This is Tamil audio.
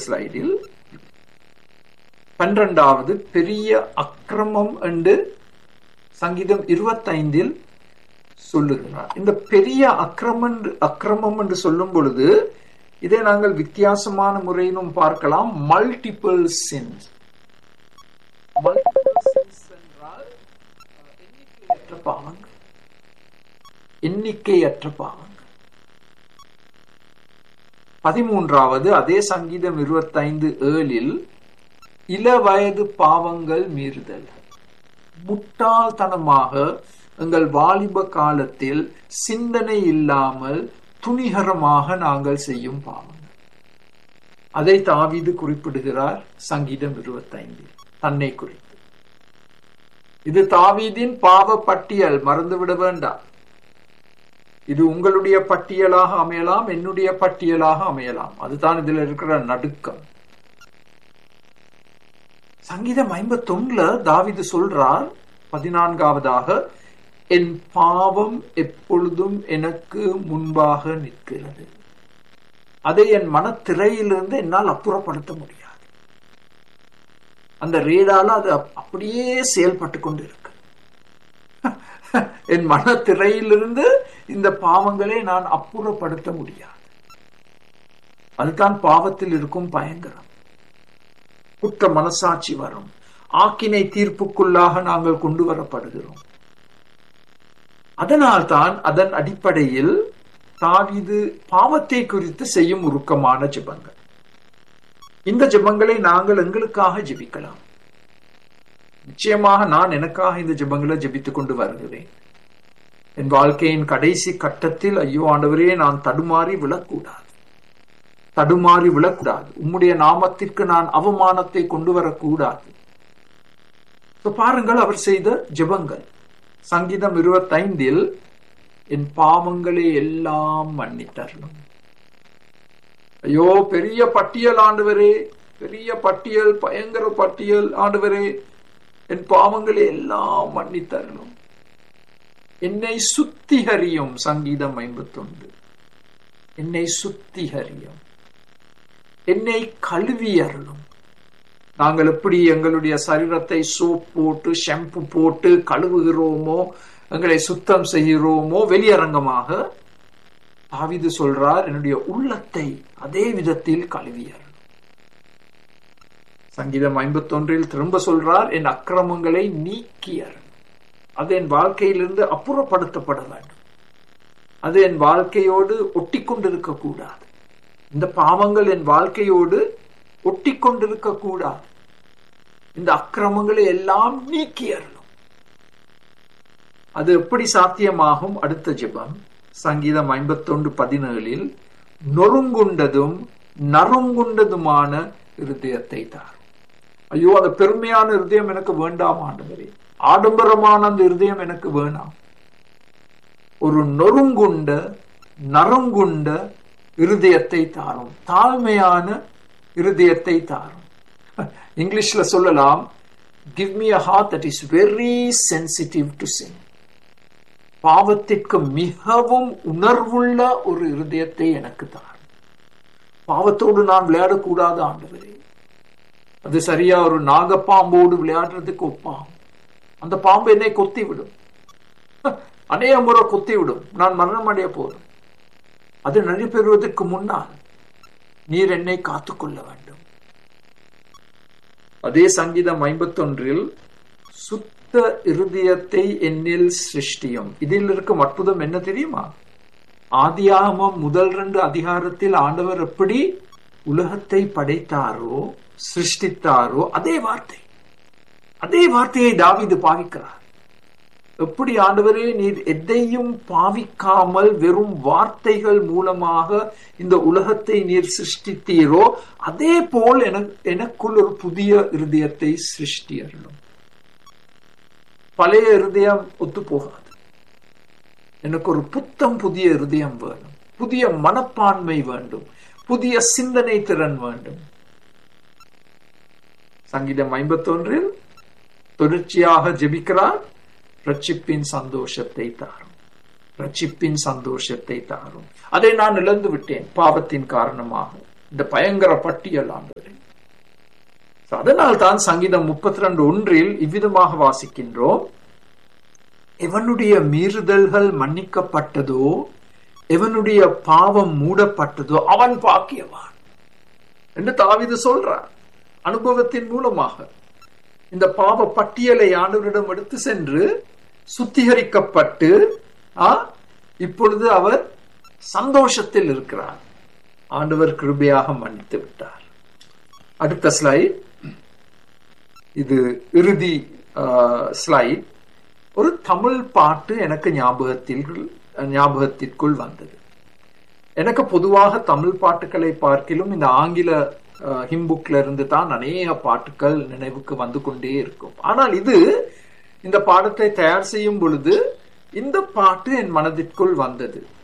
ஸ்லைடில் பன்னிரண்டாவது பெரிய அக்கிரமம் என்று சங்கீதம் இருபத்தைந்தில் சொல்லுகிறார் இந்த பெரிய அக்கிரமம் அக்கிரமம் என்று சொல்லும் பொழுது இதை நாங்கள் வித்தியாசமான முறையிலும் பார்க்கலாம் மல்டிபிள் சின்ஸ் மல்டிபிள் சின்ஸ் என்றால் எண்ணிக்கையற்ற பாவங்கள் எண்ணிக்கையற்ற பாவங்கள் பதிமூன்றாவது அதே சங்கீதம் இருபத்தைந்து ஏழில் இள வயது பாவங்கள் மீறுதல் முட்டாள்தனமாக எங்கள் வாலிப காலத்தில் சிந்தனை இல்லாமல் துணிகரமாக நாங்கள் செய்யும் பாவங்கள் அதை தாவிது குறிப்பிடுகிறார் சங்கீதம் இருபத்தைந்தில் தன்னை குறித்து இது தாவீதின் பாவ பட்டியல் மறந்துவிட வேண்டாம் இது உங்களுடைய பட்டியலாக அமையலாம் என்னுடைய பட்டியலாக அமையலாம் அதுதான் இதுல இருக்கிற நடுக்கம் சங்கீதம் ஐம்பத்தி ஒண்ணுல தாவிது சொல்றார் பதினான்காவதாக என் பாவம் எப்பொழுதும் எனக்கு முன்பாக நிற்கிறது அதை என் மனத்திரையிலிருந்து என்னால் அப்புறப்படுத்த முடியாது அந்த ரேடால அது அப்படியே செயல்பட்டு கொண்டு இருக்கு என் மனத்திரையிலிருந்து இந்த பாவங்களை நான் அப்புறப்படுத்த முடியாது அதுதான் பாவத்தில் இருக்கும் பயங்கரம் குற்ற மனசாட்சி வரும் ஆக்கினை தீர்ப்புக்குள்ளாக நாங்கள் கொண்டு வரப்படுகிறோம் அதனால்தான் அதன் அடிப்படையில் தாவிது பாவத்தை குறித்து செய்யும் உருக்கமான ஜெபங்கள் இந்த ஜெபங்களை நாங்கள் எங்களுக்காக ஜெபிக்கலாம் நிச்சயமாக நான் எனக்காக இந்த ஜெபங்களை ஜெபித்துக் கொண்டு வருகிறேன் என் வாழ்க்கையின் கடைசி கட்டத்தில் ஐயோ ஆண்டவரே நான் தடுமாறி விழக்கூடாது தடுமாறி விழக்கூடாது உம்முடைய நாமத்திற்கு நான் அவமானத்தை கொண்டு வரக்கூடாது பாருங்கள் அவர் செய்த ஜெபங்கள் சங்கீதம் இருபத்தைந்தில் என் பாவங்களை எல்லாம் மன்னித்தரணும் ஐயோ பெரிய பட்டியல் ஆண்டவரே பெரிய பட்டியல் பயங்கர பட்டியல் ஆண்டவரே என் பாவங்களை எல்லாம் மன்னித்தரணும் என்னை சுத்திகரியும் சங்கீதம் ஐம்பத்தி ஒன்று என்னை சுத்திகரியும் என்னை கழுவி அருளும் நாங்கள் எப்படி எங்களுடைய சரீரத்தை சோப் போட்டு ஷாம்பு போட்டு கழுவுகிறோமோ எங்களை சுத்தம் செய்கிறோமோ வெளியரங்கமாக தாவிது சொல்றார் என்னுடைய உள்ளத்தை அதே விதத்தில் கழுவியர் சங்கீதம் ஐம்பத்தி ஒன்றில் திரும்ப சொல்றார் என் அக்கிரமங்களை நீக்கியர் அது என் வாழ்க்கையிலிருந்து அப்புறப்படுத்தப்பட வேண்டும் அது என் வாழ்க்கையோடு ஒட்டி கொண்டிருக்க கூடாது இந்த பாவங்கள் என் வாழ்க்கையோடு ஒட்டி கொண்டிருக்க கூடாது இந்த அக்கிரமங்களை எல்லாம் நீக்கியறணும் அது எப்படி சாத்தியமாகும் அடுத்த ஜெபம் சங்கீதம் ஐம்பத்தொன்று பதினேழில் நொறுங்குண்டதும் நறுங்குண்டதுமான இருதயத்தை தார் ஐயோ அந்த பெருமையான இருதயம் எனக்கு வேண்டாம் ஆண்டவரே ஆடம்பரமான அந்த இருதயம் எனக்கு வேணாம் ஒரு நொறுங்குண்ட நறுங்குண்ட இருதயத்தை தாரும் தாழ்மையான இருதயத்தை தாரும் இங்கிலீஷ்ல சொல்லலாம் give me a heart that is very sensitive to sin பாவத்திற்கு மிகவும் உணர்வுள்ள ஒரு இருதயத்தை எனக்கு தாரும் பாவத்தோடு நான் விளையாடக்கூடாது ஆண்டவரே அது சரியா ஒரு நாகப்பாம்போடு விளையாடுறதுக்கு ஒப்பாகும் அந்த பாம்பு என்னை கொத்தி விடும் அநேக முறை கொத்தி விடும் நான் மரணம் அடைய போதும் அது நடைபெறுவதற்கு முன்னால் நீர் என்னை காத்துக்கொள்ள வேண்டும் அதே சங்கீதம் ஐம்பத்தொன்றில் சுத்த இருதயத்தை என்னில் சிருஷ்டியும் இதில் இருக்கும் அற்புதம் என்ன தெரியுமா ஆதியாகமம் முதல் ரெண்டு அதிகாரத்தில் ஆண்டவர் எப்படி உலகத்தை படைத்தாரோ சிருஷ்டித்தாரோ அதே வார்த்தை அதே வார்த்தையை தாவிது பாவிக்கிறார் எப்படி ஆண்டவரே நீர் எதையும் பாவிக்காமல் வெறும் வார்த்தைகள் மூலமாக இந்த உலகத்தை நீர் சிருஷ்டித்தீரோ அதே போல் எனக்குள் ஒரு புதிய இருதயத்தை சிருஷ்டி அருளும் பழைய இருதயம் ஒத்து போகாது எனக்கு ஒரு புத்தம் புதிய இருதயம் வேணும் புதிய மனப்பான்மை வேண்டும் புதிய சிந்தனை திறன் வேண்டும் சங்கீதம் ஐம்பத்தொன்றில் தொடர்ச்சியாக ஜெபிக்கிறார் ரட்சிப்பின் சந்தோஷத்தை தாரும் ரட்சிப்பின் சந்தோஷத்தை தாரும் அதை நான் இழந்து விட்டேன் பாவத்தின் காரணமாக இந்த பயங்கர பட்டியல் ஆண்டு அதனால் தான் சங்கீதம் முப்பத்தி ரெண்டு ஒன்றில் இவ்விதமாக வாசிக்கின்றோம் எவனுடைய மீறுதல்கள் மன்னிக்கப்பட்டதோ எவனுடைய பாவம் மூடப்பட்டதோ அவன் பாக்கியவான் என்று தாவிது சொல்றார் அனுபவத்தின் மூலமாக இந்த பாவ பட்டியலை ஆண்டவரிடம் எடுத்து சென்று சுத்திகரிக்கப்பட்டு இப்பொழுது அவர் சந்தோஷத்தில் இருக்கிறார் ஆண்டவர் கிருபையாக மன்னித்து விட்டார் அடுத்த ஸ்லைட் இது இறுதி ஸ்லைட் ஒரு தமிழ் பாட்டு எனக்கு ஞாபகத்தில் ஞாபகத்திற்குள் வந்தது எனக்கு பொதுவாக தமிழ் பாட்டுகளை பார்க்கிலும் இந்த ஆங்கில ஹிம்புக்ல இருந்து தான் அநேக பாட்டுகள் நினைவுக்கு வந்து கொண்டே இருக்கும் ஆனால் இது இந்த பாடத்தை தயார் செய்யும் பொழுது இந்த பாட்டு என் மனதிற்குள் வந்தது